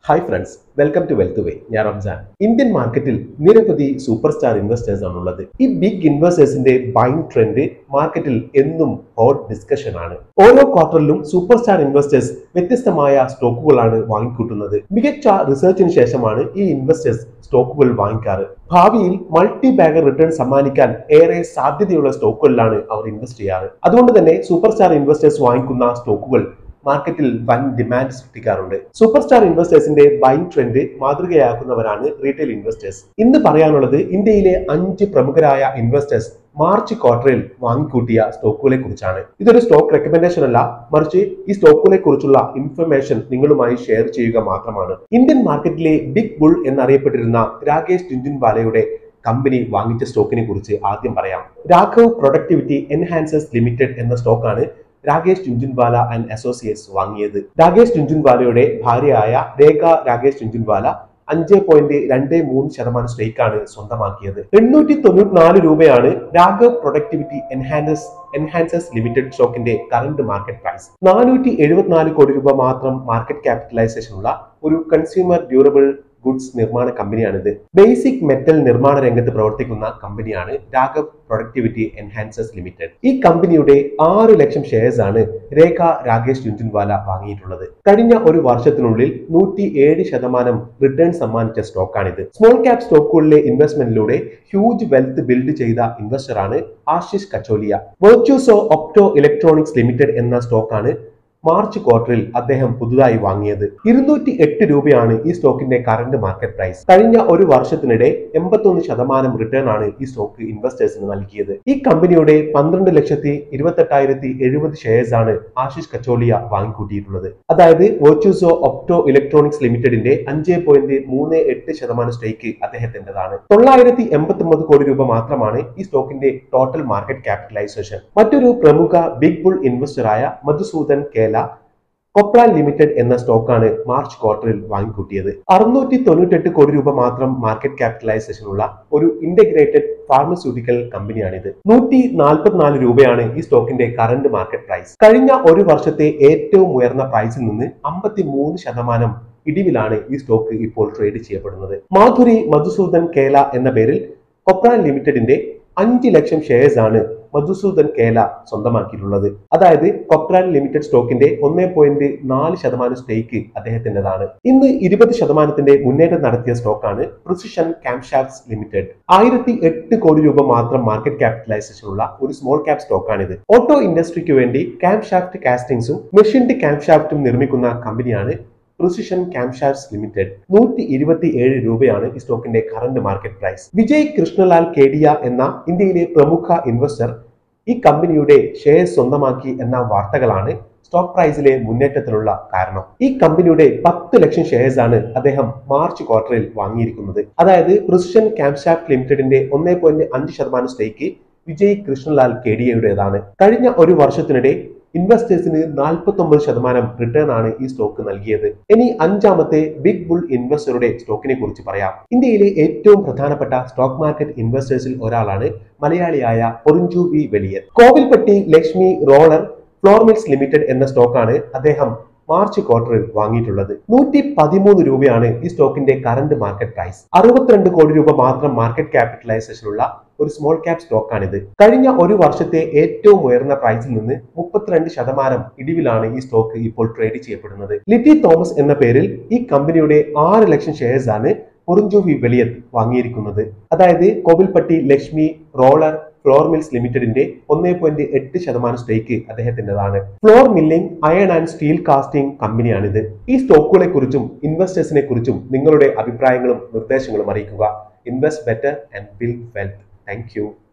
hi friends welcome to wealth way ഞാൻ Ramzan Indian മാർക്കറ്റിൽ നിരവധി സൂപ്പർ സ്റ്റാർ ഇൻവെസ്റ്റേഴ്സ് ആണുള്ളത് ഈ ബിഗ് ഇൻവെസ്റ്റേഴ്സിന്റെ ബൈങ് ട്രെൻഡ് മാർക്കറ്റിൽ എന്നും ഹോട്ട് ഡിസ്കഷൻ ആണ് ഓരോ ക്വാർട്ടറിലും സൂപ്പർ സ്റ്റാർ ഇൻവെസ്റ്റേഴ്സ് വ്യത്യസ്തമായ സ്റ്റോക്കുകളാണ് വാങ്ങിക്കൂട്ടുന്നത് മികച്ച റിസർച്ചിന് ശേഷമാണ് ഈ ഇൻവെസ്റ്റേഴ്സ് സ്റ്റോക്കുകൾ വാങ്ങിക്കാറ് ഭാവിയിൽ മൾട്ടി ബാഗർ റിട്ടേൺ സമ്മാനിക്കാൻ ഏറെ സാധ്യതയുള്ള സ്റ്റോക്കുകളിലാണ് അവർ ഇൻവെസ്റ്റ് ചെയ്യാറ് അതുകൊണ്ട് തന്നെ സൂപ്പർ സ്റ്റാർ ഇൻവെസ്റ്റേഴ്സ് വാങ്ങിക്കുന്ന സ്റ്റോക്കുകൾ മാർക്കറ്റിൽ വൻ ഡിമാൻഡ് സൃഷ്ടിക്കാറുണ്ട് സൂപ്പർ സ്റ്റാർ ഇൻവെസ്റ്റേഴ്സിന്റെ ബൈങ് ട്രെൻഡ് മാതൃകയാക്കുന്നവരാണ് റീറ്റെയിൽ ഇൻവെസ്റ്റേഴ്സ് ഇന്ന് പറയാനുള്ളത് ഇന്ത്യയിലെ അഞ്ച് പ്രമുഖരായ ഇൻവെസ്റ്റേഴ്സ് മാർച്ച് ക്വാർട്ടറിൽ വാങ്ങിക്കൂട്ടിയ സ്റ്റോക്കുകളെ കുറിച്ചാണ് ഇതൊരു സ്റ്റോക്ക് റെക്കമെൻഡേഷൻ അല്ല മറിച്ച് ഈ സ്റ്റോക്കുകളെ കുറിച്ചുള്ള ഇൻഫർമേഷൻ നിങ്ങളുമായി ഷെയർ ചെയ്യുക മാത്രമാണ് ഇന്ത്യൻ മാർക്കറ്റിലെ ബിഗ് ബുൾ എന്നറിയപ്പെട്ടിരുന്ന രാകേഷ് ടുൻജുൻവാലയുടെ കമ്പനി വാങ്ങിച്ച സ്റ്റോക്കിനെ കുറിച്ച് ആദ്യം പറയാം രാഘവ് പ്രൊഡക്ടിവിറ്റി എൻഹാൻസേഴ്സ് ലിമിറ്റഡ് എന്ന സ്റ്റോക്കാണ് രാകേഷ് ടുൻജുൻവാല ആൻഡ് അസോസിയേറ്റ്സ് വാങ്ങിയത് രാകേഷ് ടുൻജുൻവാലയുടെ ഭാര്യയായ രേഖ രാകേഷ് ടുൻജുൻവാല അഞ്ച് പോയിന്റ് രണ്ട് മൂന്ന് ശതമാനം സ്റ്റേക്കാണ് സ്വന്തമാക്കിയത് എണ്ണൂറ്റി തൊണ്ണൂറ്റിനാല് രൂപയാണ് Raghav Productivity Enhancers Enhancers Limited സ്റ്റോക്കിന്റെ കറന്റ് മാർക്കറ്റ് പ്രൈസ് നാനൂറ്റി എഴുപത്തിനാല് കോടി രൂപ മാത്രം മാർക്കറ്റ് ക്യാപിറ്റലൈസേഷൻ ഉള്ള ഒരു കൺസ്യൂമർ ഡ്യൂറബിൾ ഗുഡ്സ് നിർമ്മാണ കമ്പനിയാണിത് ബേസിക് മെറ്റൽ നിർമ്മാണ രംഗത്ത് പ്രവർത്തിക്കുന്ന കമ്പനിയാണ് രാഘവ് പ്രൊഡക്ടിവിറ്റി എൻഹാൻസസ് ലിമിറ്റഡ് ഈ കമ്പനിയുടെ ആറ് ലക്ഷം ഷെയർസ് ആണ് രേഖ രാകേഷ് ജുൻജുൻവാല വാങ്ങിയിട്ടുള്ളത് കഴിഞ്ഞ ഒരു വർഷത്തിനുള്ളിൽ നൂറ്റി ഏഴ് ശതമാനം റിട്ടേൺ സമ്മാനിച്ച സ്റ്റോക്കാണിത് സ്മോൾ ക്യാപ് സ്റ്റോക്കുകളിലെ ഇൻവെസ്റ്റ്മെന്റിലൂടെ ഹ്യൂജ് വെൽത്ത് ബിൽഡ് ചെയ്ത ഇൻവെസ്റ്ററാണ് Ashish Kacholia Virtuoso Opto Electronics Limited എന്ന സ്റ്റോക്കാണ് മാർച്ച് ക്വാർട്ടറിൽ അദ്ദേഹം പുതുതായി വാങ്ങിയത് ഇരുന്നൂറ്റി എട്ട് രൂപയാണ് ഈ സ്റ്റോക്കിന്റെ കറന്റ് മാർക്കറ്റ് പ്രൈസ് കഴിഞ്ഞ ഒരു വർഷത്തിനിടെ എൺപത്തൊന്ന് ശതമാനം റിട്ടേൺ ആണ് ഈ സ്റ്റോക്ക് ഇൻവെസ്റ്റേഴ്സിന് നൽകിയത് ഈ കമ്പനിയുടെ പന്ത്രണ്ട് ലക്ഷത്തി ഇരുപത്തെട്ടായിരത്തി എഴുപത് ഷെയർസ് ആണ് ആശിഷ് കച്ചോളിയ വാങ്ങിക്കൂട്ടിയിട്ടുള്ളത് അതായത് വെർച്യൂസോ ഒപ്റ്റോ ഇലക്ട്രോണിക്സ് ലിമിറ്റഡിന്റെ അഞ്ച് പോയിന്റ് മൂന്ന് എട്ട് ശതമാനം സ്റ്റേക്ക് അദ്ദേഹത്തിൻ്റെതാണ് തൊള്ളായിരത്തി എൺപത്തി ഒമ്പത് കോടി രൂപ മാത്രമാണ് ഈ സ്റ്റോക്കിന്റെ ടോട്ടൽ മാർക്കറ്റ് ക്യാപിറ്റലൈസേഷൻ മറ്റൊരു പ്രമുഖ ബിഗ് ബുൾ ഇൻവെസ്റ്ററായ മധുസൂദൻ കേല കൊപ്രാൻ ലിമിറ്റഡ് എന്ന സ്റ്റോക്കാണ് മാർച്ച് ക്വാർട്ടറിൽ വാങ്ങിക്കൂട്ടിയത് അറുന്നൂറ്റി തൊണ്ണൂറ്റെട്ട് കോടി രൂപ മാത്രം മാർക്കറ്റ് ക്യാപിറ്റലൈസേഷൻ ഉള്ള ഒരു ഇന്റഗ്രേറ്റഡ് ഫാർമസ്യൂട്ടിക്കൽ കമ്പനിയാണിത് നൂറ്റി നാൽപ്പത്തിനാല് രൂപയാണ് ഈ സ്റ്റോക്കിന്റെ കറന്റ് മാർക്കറ്റ് പ്രൈസ് കഴിഞ്ഞ ഒരു വർഷത്തെ ഏറ്റവും ഉയർന്ന പ്രൈസിൽ നിന്ന് അമ്പത്തി മൂന്ന് ശതമാനം ഇടിവിലാണ് ഈ സ്റ്റോക്ക് ഇപ്പോൾ ട്രേഡ് ചെയ്യപ്പെടുന്നത് മാധുരി മധുസൂദൻ കേല എന്ന പേരിൽ കൊപ്രാൻ ലിമിറ്റഡിന്റെ അഞ്ച് ലക്ഷം ഷെയർസ് ആണ് മധുസൂദൻ കേല സ്വന്തമാക്കിയിട്ടുള്ളത് അതായത് കൊപ്രാൻ ലിമിറ്റഡ് സ്റ്റോക്കിന്റെ ഒന്നേ പോയിന്റ് നാല് ശതമാനം സ്റ്റേക്ക് അദ്ദേഹത്തിൻ്റെതാണ് ഇന്ന് ഇരുപത് ശതമാനത്തിന്റെ മുന്നേറ്റം നടത്തിയ സ്റ്റോക്കാണ് പ്രിസിഷൻ ക്യാംഷാഫ്റ്റ്സ് ലിമിറ്റഡ് ആയിരത്തി എട്ട് കോടി രൂപ മാത്രം മാർക്കറ്റ് ക്യാപിറ്റലൈസേഷൻ ഉള്ള ഒരു സ്മോൾ ക്യാപ് സ്റ്റോക്കാണിത് ഓട്ടോ ഇൻഡസ്ട്രിക്ക് വേണ്ടി ക്യാംഷാഫ്റ്റ് കാസ്റ്റിംഗ്സും മെഷീൻഡ് ക്യാംഷാഫ്റ്റും നിർമ്മിക്കുന്ന കമ്പനിയാണ് പ്രിസിഷൻ ക്യാംഷാഫ്റ്റ്സ് ലിമിറ്റഡ് നൂറ്റി ഇരുപത്തി ഏഴ് രൂപയാണ് ഈ സ്റ്റോക്കിന്റെ current market price Vijay Krishnalal Kedia എന്ന ഇന്ത്യയിലെ പ്രമുഖ ഇൻവെസ്റ്റർ ഈ കമ്പനിയുടെ ഷെയർ സ്വന്തമാക്കി എന്ന വാർത്തകളാണ് സ്റ്റോക്ക് പ്രൈസിലെ മുന്നേറ്റത്തിനുള്ള കാരണം ഈ കമ്പനിയുടെ പത്ത് ലക്ഷം ഷെയർസ് ആണ് അദ്ദേഹം മാർച്ച് ക്വാർട്ടറിൽ വാങ്ങിയിരിക്കുന്നത് അതായത് പ്രിസിഷൻ ക്യാംഷാഫ്റ്റ് ലിമിറ്റഡിന്റെ ഒന്നേ പോയിന്റ് അഞ്ച് ശതമാനം സ്റ്റേക്ക് വിജയ് കൃഷ്ണലാൽ കേഡിയയുടേതാണ് കഴിഞ്ഞ ഒരു വർഷത്തിനിടെ ഇൻവെസ്റ്റേഴ്സിന് നാൽപ്പത്തി ഒമ്പത് ശതമാനം റിട്ടേൺ ആണ് ഈ സ്റ്റോക്ക് നൽകിയത് ഇനി അഞ്ചാമത്തെ ബിഗ് ബുൾ ഇൻവെസ്റ്ററുടെ സ്റ്റോക്കിനെ കുറിച്ച് പറയാം ഇന്ത്യയിലെ ഏറ്റവും പ്രധാനപ്പെട്ട സ്റ്റോക്ക് മാർക്കറ്റ് ഇൻവെസ്റ്റേഴ്സിൽ ഒരാളാണ് മലയാളിയായ Porinju V Veliyan Kovilpatti Lakshmi Roller Flour Mills Limited എന്ന സ്റ്റോക്കാണ് അദ്ദേഹം മാർച്ച് ക്വാർട്ടറിൽ വാങ്ങിയിട്ടുള്ളത് നൂറ്റി പതിമൂന്ന് രൂപയാണ് ഈ സ്റ്റോക്കിന്റെ കറന്റ് മാർക്കറ്റ് പ്രൈസ് അറുപത്തിരണ്ട് കോടി രൂപ മാത്രം മാർക്കറ്റ് ക്യാപിറ്റലൈസേഷൻ ഉള്ള ഒരു സ്മോൾ ക്യാപ് സ്റ്റോക്കാണിത് കഴിഞ്ഞ ഒരു വർഷത്തെ ഏറ്റവും ഉയർന്ന പ്രൈസിൽ നിന്ന് മുപ്പത്തിരണ്ട് ശതമാനം ഇടിവിലാണ് ഈ സ്റ്റോക്ക് ഇപ്പോൾ ട്രേഡ് ചെയ്യപ്പെടുന്നത് ലിറ്റി തോമസ് എന്ന പേരിൽ ഈ കമ്പനിയുടെ ആറ് ലക്ഷം ഷെയർസ് ആണ് പൊറിഞ്ചുവി വെളിയത്ത് വാങ്ങിയിരിക്കുന്നത് അതായത് Kovilpatti Lakshmi Roller Flour Mills ലിമിറ്റഡിന്റെ ഒന്നേ പോയിന്റ് എട്ട് ശതമാനം സ്റ്റേക്ക് അദ്ദേഹത്തിൻ്റെതാണ് flour milling iron and steel casting കമ്പനിയാണിത് ഈ സ്റ്റോക്കുകളെ കുറിച്ചും ഇൻവെസ്റ്റേഴ്സിനെ കുറിച്ചും നിങ്ങളുടെ അഭിപ്രായങ്ങളും നിർദ്ദേശങ്ങളും അറിയിക്കുക invest better and build wealth thank